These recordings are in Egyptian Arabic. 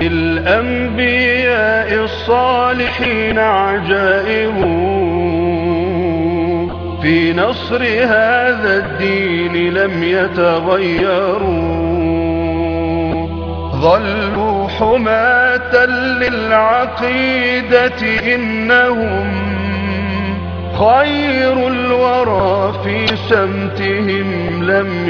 بالأنبياء الصالحين عجائب في نصر هذا الدين لم يتغيروا ظلوا حماة للعقيدة إنهم خير الورى في سمتهم لم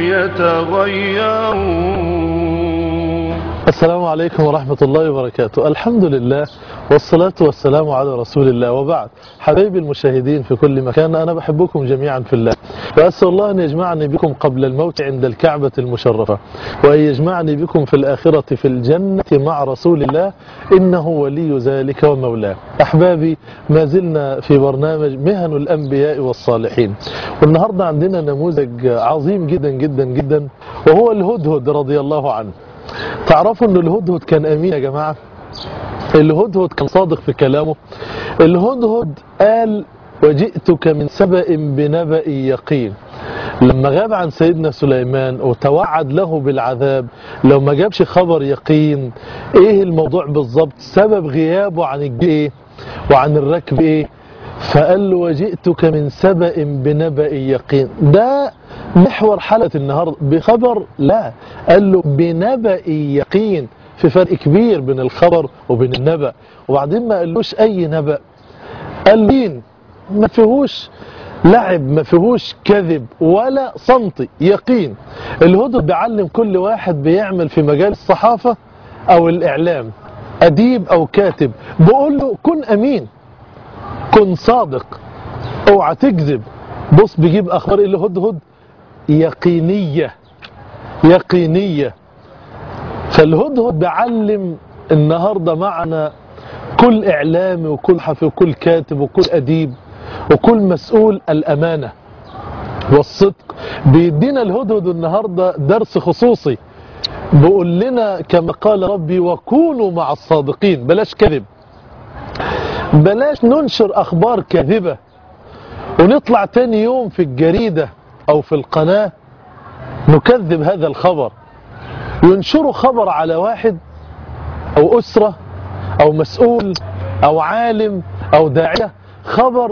يتغيروا السلام عليكم ورحمة الله وبركاته الحمد لله والصلاة والسلام على رسول الله وبعد حبايبي المشاهدين في كل مكان أنا بحبكم جميعا في الله وأسأل الله أن يجمعني بكم قبل الموت عند الكعبة المشرفة وأن يجمعني بكم في الآخرة في الجنة مع رسول الله إنه ولي ذلك ومولاه أحبابي ما زلنا في برنامج مهن الأنبياء والصالحين والنهاردة عندنا نموذج عظيم جدا جدا جدا وهو الهدهد رضي الله عنه تعرفوا ان الهدهد كان امين يا جماعة الهدهد كان صادق في كلامه الهدهد قال وجئتك من سبأ بنبأ يقين لما غاب عن سيدنا سليمان وتوعد له بالعذاب لو ما جابش خبر يقين ايه الموضوع بالظبط سبب غيابه عن الجيء وعن الركب ايه فقال له وجئتك من سبأ بنبأ يقين ده محور حلقة النهاردة بخبر لا قال له بنبأ يقين في فرق كبير بين الخبر وبين النبأ وبعدين ما قالوش أي نبأ قال مين ما فيهوش لعب ما فيهوش كذب ولا صمت يقين الهدى بيعلم كل واحد بيعمل في مجال الصحافة أو الإعلام أديب أو كاتب بقول له كن أمين كن صادق اوعى تكذب بص بيجيب اخبار ايه الهدهد يقينية يقينية فالهدهد بيعلم النهاردة معنا كل اعلامي وكل حفي وكل كاتب وكل اديب وكل مسؤول الامانة والصدق بيدينا الهدهد النهاردة درس خصوصي بيقول لنا كما قال ربي وكونوا مع الصادقين بلاش كذب بلاش ننشر اخبار كاذبة ونطلع تاني يوم في الجريدة او في القناة نكذب هذا الخبر ينشروا خبر على واحد او اسرة او مسؤول او عالم او داعية خبر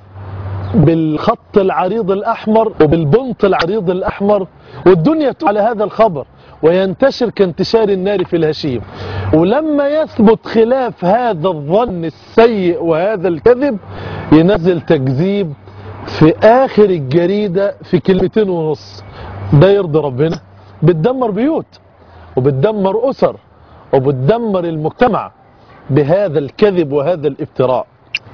بالخط العريض الاحمر وبالبنط العريض الاحمر والدنيا على هذا الخبر وينتشر كانتشار النار في الهشيم ولما يثبت خلاف هذا الظن السيء وهذا الكذب ينزل تكذيب في آخر الجريدة في كلمتين ونص ده يرضي ربنا بتدمر بيوت وبتدمر أسر وبتدمر المجتمع بهذا الكذب وهذا الافتراء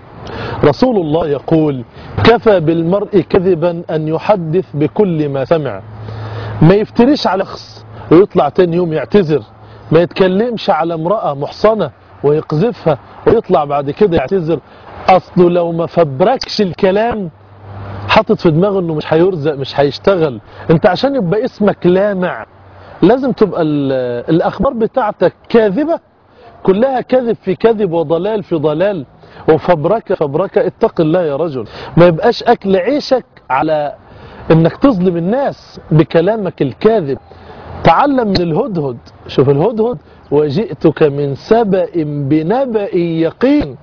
رسول الله يقول كفى بالمرء كذبا أن يحدث بكل ما سمع ما يفتريش على شخص ويطلع تاني يوم يعتذر ما يتكلمش على امرأة محصنة ويقذفها ويطلع بعد كده يعتذر أصله لو ما فبركش الكلام حاطط في دماغه انه مش هيرزق مش هيشتغل انت عشان يبقى اسمك لامع لازم تبقى الاخبار بتاعتك كاذبة كلها كذب في كذب وضلال في ضلال وفبركة فبركة اتق الله يا رجل ما يبقاش اكل عيشك على انك تظلم الناس بكلامك الكاذب تعلم من الهدهد شوف الهدهد وجئتك من سبأ بنبأ يقين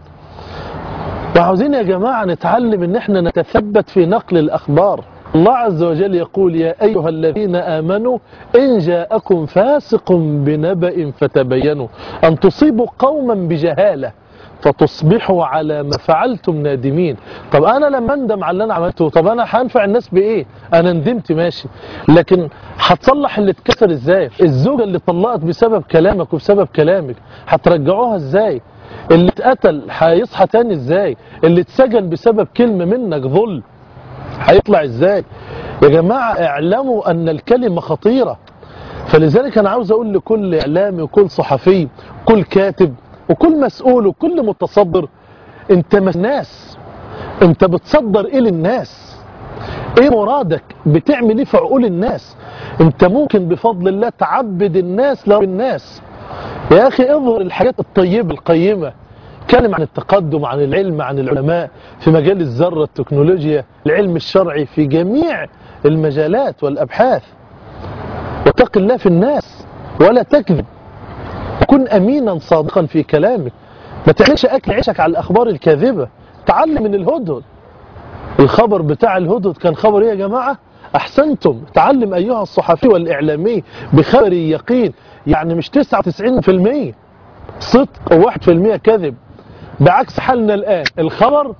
وعاوزين يا جماعة نتعلم ان احنا نتثبت في نقل الاخبار الله عز وجل يقول يا ايها الذين امنوا ان جاءكم فاسق بنبأ فتبينوا ان تصيبوا قوما بجهالة فتصبحوا على ما فعلتم نادمين طب انا لما اندم على اللي انا عملته طب انا هنفع الناس بايه انا ندمت ماشي لكن هتصلح اللي اتكسر ازاي الزوجة اللي طلقت بسبب كلامك وبسبب كلامك هترجعوها ازاي اللي اتقتل هيصحى تاني ازاي اللي اتسجن بسبب كلمة منك ظلم هيطلع ازاي يا جماعة اعلموا ان الكلمة خطيرة فلذلك انا عاوز اقول لكل اعلامي وكل صحفي كل كاتب وكل مسؤول وكل متصدر انت الناس انت بتصدر ايه للناس ايه مرادك بتعمل ايه في عقول الناس انت ممكن بفضل الله تعبد الناس لو الناس يا اخي اظهر الحاجات الطيبة القيمة اتكلم عن التقدم عن العلم عن العلماء في مجال الذرة التكنولوجيا العلم الشرعي في جميع المجالات والابحاث واتق الله في الناس ولا تكذب وكن امينا صادقا في كلامك ما تعملش اكل عيشك على الاخبار الكاذبه تعلم من الهدهد الخبر بتاع الهدهد كان خبر ايه يا جماعه احسنتم تعلم ايها الصحفي والاعلامي بخبر يقين يعني مش 99% صدق و1% كذب بعكس حالنا الان الخبر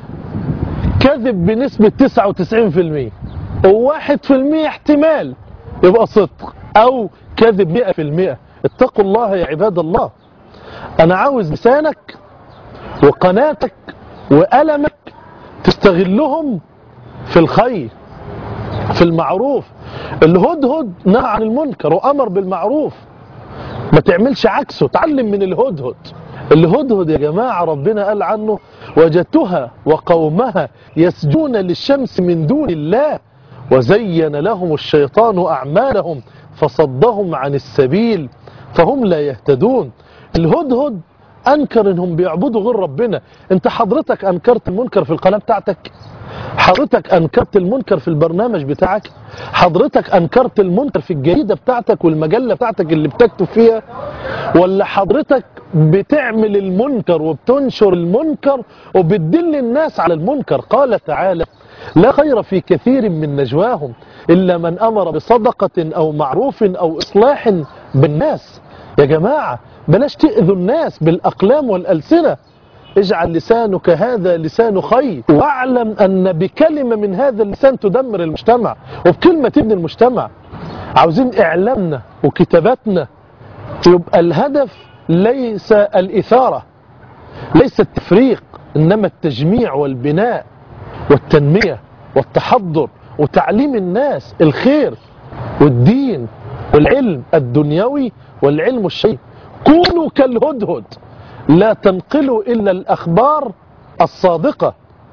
كذب بنسبة 99% و1% احتمال يبقى صدق او كذب 100% اتقوا الله يا عباد الله انا عاوز لسانك وقناتك وألمك تستغلهم في الخير في المعروف الهدهد نهى عن المنكر وأمر بالمعروف ما تعملش عكسه تعلم من الهدهد الهدهد يا جماعة ربنا قال عنه وجدتها وقومها يسجون للشمس من دون الله وزين لهم الشيطان أعمالهم فصدهم عن السبيل فهم لا يهتدون الهدهد أنكر إنهم بيعبدوا غير ربنا أنت حضرتك أنكرت المنكر في القناة بتاعتك حضرتك أنكرت المنكر في البرنامج بتاعك حضرتك أنكرت المنكر في الجريدة بتاعتك والمجلة بتاعتك اللي بتكتب فيها ولا حضرتك بتعمل المنكر وبتنشر المنكر وبتدل الناس على المنكر قال تعالى لا خير في كثير من نجواهم إلا من أمر بصدقة أو معروف أو إصلاح بالناس يا جماعة بلاش تأذوا الناس بالأقلام والألسنة اجعل لسانك هذا لسان خير واعلم أن بكلمة من هذا اللسان تدمر المجتمع وبكلمة تبني المجتمع عاوزين إعلامنا وكتاباتنا يبقى الهدف ليس الإثارة ليس التفريق إنما التجميع والبناء والتنمية والتحضر وتعليم الناس الخير والدين والعلم الدنيوي والعلم الشيء كونوا كالهدهد لا تنقلوا إلا الأخبار الصادقة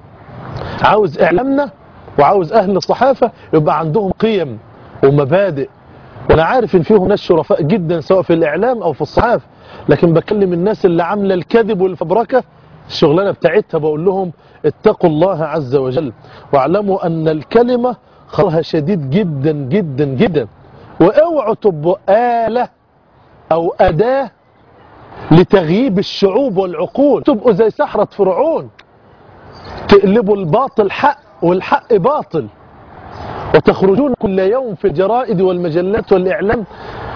عاوز إعلامنا وعاوز أهل الصحافة يبقى عندهم قيم ومبادئ وانا عارف ان فيهم ناس شرفاء جدا سواء في الاعلام او في الصحافه لكن بكلم الناس اللي عامله الكذب والفبركه الشغلانه بتاعتها بقول لهم اتقوا الله عز وجل واعلموا ان الكلمه خطرها شديد جدا جدا جدا واوعوا تبقوا آلة او أداة لتغييب الشعوب والعقول تبقوا زي سحرة فرعون تقلبوا الباطل حق والحق باطل وتخرجون كل يوم في الجرائد والمجلات والإعلام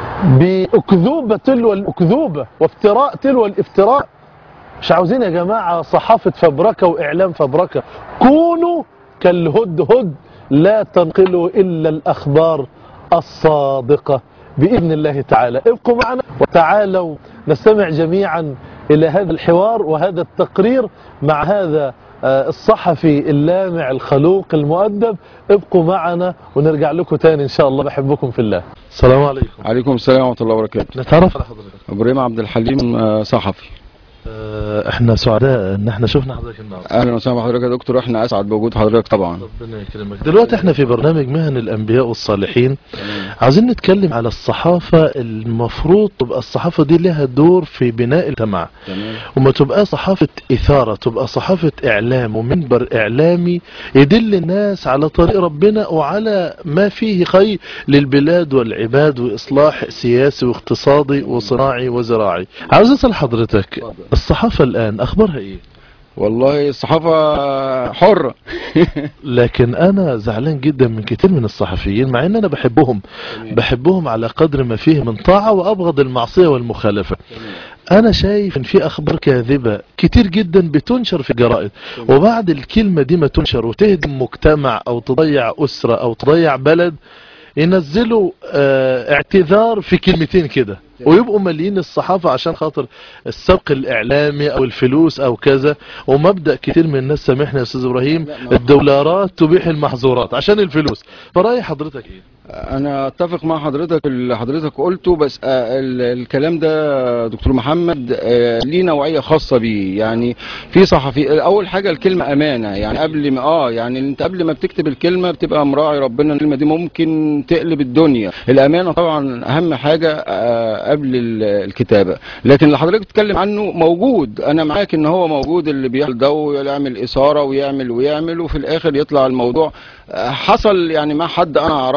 بأكذوبة تلو الأكذوبة وافتراء تلو الافتراء مش عاوزين يا جماعة صحافة فبركة وإعلام فبركة كونوا كالهدهد لا تنقلوا إلا الأخبار الصادقة بإذن الله تعالى ابقوا معنا وتعالوا نستمع جميعا إلى هذا الحوار وهذا التقرير مع هذا الصحفي اللامع الخلوق المؤدب ابقوا معنا ونرجع لكم تاني ان شاء الله بحبكم في الله السلام عليكم عليكم السلام ورحمة الله وبركاته نتعرف على حضرتك ابراهيم عبد الحليم آه، صحفي آه، احنا سعداء ان احنا شفنا حضرتك النهارده اهلا وسهلا بحضرتك يا دكتور احنا اسعد بوجود حضرتك طبعا ربنا يكرمك دلوقتي احنا في برنامج مهن الانبياء والصالحين عاوزين نتكلم على الصحافة المفروض تبقى الصحافة دي لها دور في بناء المجتمع تمام وما تبقى صحافة إثارة تبقى صحافة إعلام ومنبر إعلامي يدل الناس على طريق ربنا وعلى ما فيه خير للبلاد والعباد وإصلاح سياسي واقتصادي وصناعي وزراعي عاوز أسأل حضرتك اتفضل. الصحافة الآن أخبارها إيه؟ والله الصحافة حرة لكن انا زعلان جدا من كتير من الصحفيين مع ان انا بحبهم بحبهم على قدر ما فيه من طاعة وابغض المعصية والمخالفة انا شايف ان في اخبار كاذبة كتير جدا بتنشر في الجرائد وبعد الكلمة دي ما تنشر وتهدم مجتمع او تضيع اسرة او تضيع بلد ينزلوا اه اعتذار في كلمتين كده ويبقوا مالين الصحافة عشان خاطر السبق الإعلامي أو الفلوس أو كذا ومبدأ كتير من الناس سامحني يا أستاذ إبراهيم الدولارات تبيح المحظورات عشان الفلوس فرأي حضرتك إيه؟ انا اتفق مع حضرتك اللي حضرتك قلته بس آه، ال- الكلام ده دكتور محمد آه، ليه نوعية خاصة بيه يعني في صحفي اول حاجة الكلمة امانة يعني قبل ما اه يعني انت قبل ما بتكتب الكلمة بتبقى مراعي ربنا الكلمة دي ممكن تقلب الدنيا الامانة طبعا اهم حاجة آه، قبل ال- الكتابة لكن اللي حضرتك بتتكلم عنه موجود انا معاك ان هو موجود اللي بيحصل ده ويعمل اثارة ويعمل ويعمل وفي الاخر يطلع الموضوع آه، حصل يعني مع حد انا اعرفه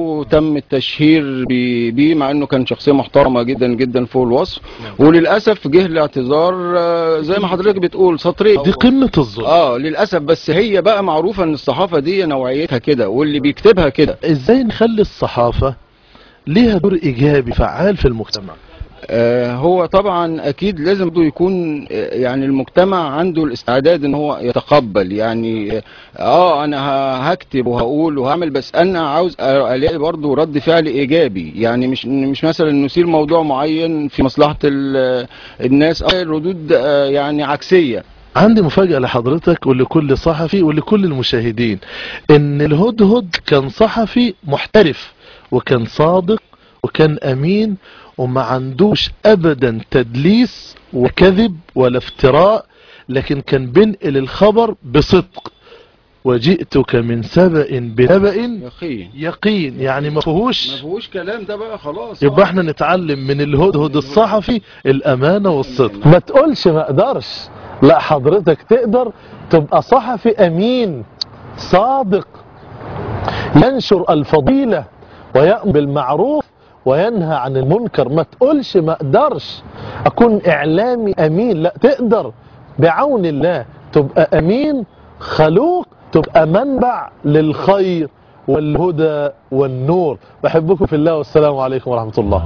تم التشهير ب- بيه مع انه كان شخصيه محترمه جدا جدا فوق الوصف وللاسف جه الاعتذار آه، زي ما حضرتك بتقول سطرين دي قمة الظلم اه للاسف بس هي بقى معروفه ان الصحافه دي نوعيتها كده واللي بيكتبها كده ازاي نخلي الصحافة ليها دور ايجابي فعال في المجتمع آه، هو طبعا اكيد لازم برضه يكون آه، يعني المجتمع عنده الاستعداد ان هو يتقبل يعني اه انا ه- هكتب وهقول وهعمل بس انا عاوز الاقي برضه رد فعل ايجابي يعني مش مش مثلا نثير موضوع معين في مصلحه ال- الناس آه، الردود آه، يعني عكسيه عندي مفاجأة لحضرتك ولكل صحفي ولكل المشاهدين ان الهدهد كان صحفي محترف وكان صادق وكان امين وما عندوش ابدا تدليس وكذب ولا افتراء لكن كان بينقل الخبر بصدق وجئتك من سبأ بنبأ يا اخي يقين يعني ما ما فيهوش فيهوش كلام ده بقى خلاص يبقى احنا نتعلم من الهدهد الصحفي الامانه والصدق ما تقولش ما اقدرش لا حضرتك تقدر تبقى صحفي امين صادق ينشر الفضيله ويأمر بالمعروف وينهى عن المنكر ما تقولش ما اقدرش اكون اعلامي امين لا تقدر بعون الله تبقى امين خلوق تبقى منبع للخير والهدى والنور بحبكم في الله والسلام عليكم ورحمة الله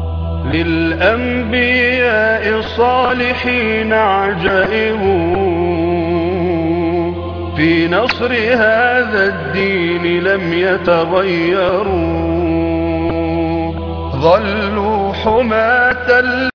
للأنبياء الصالحين عجائب في نصر هذا الدين لم يتغيروا ظلوا حماة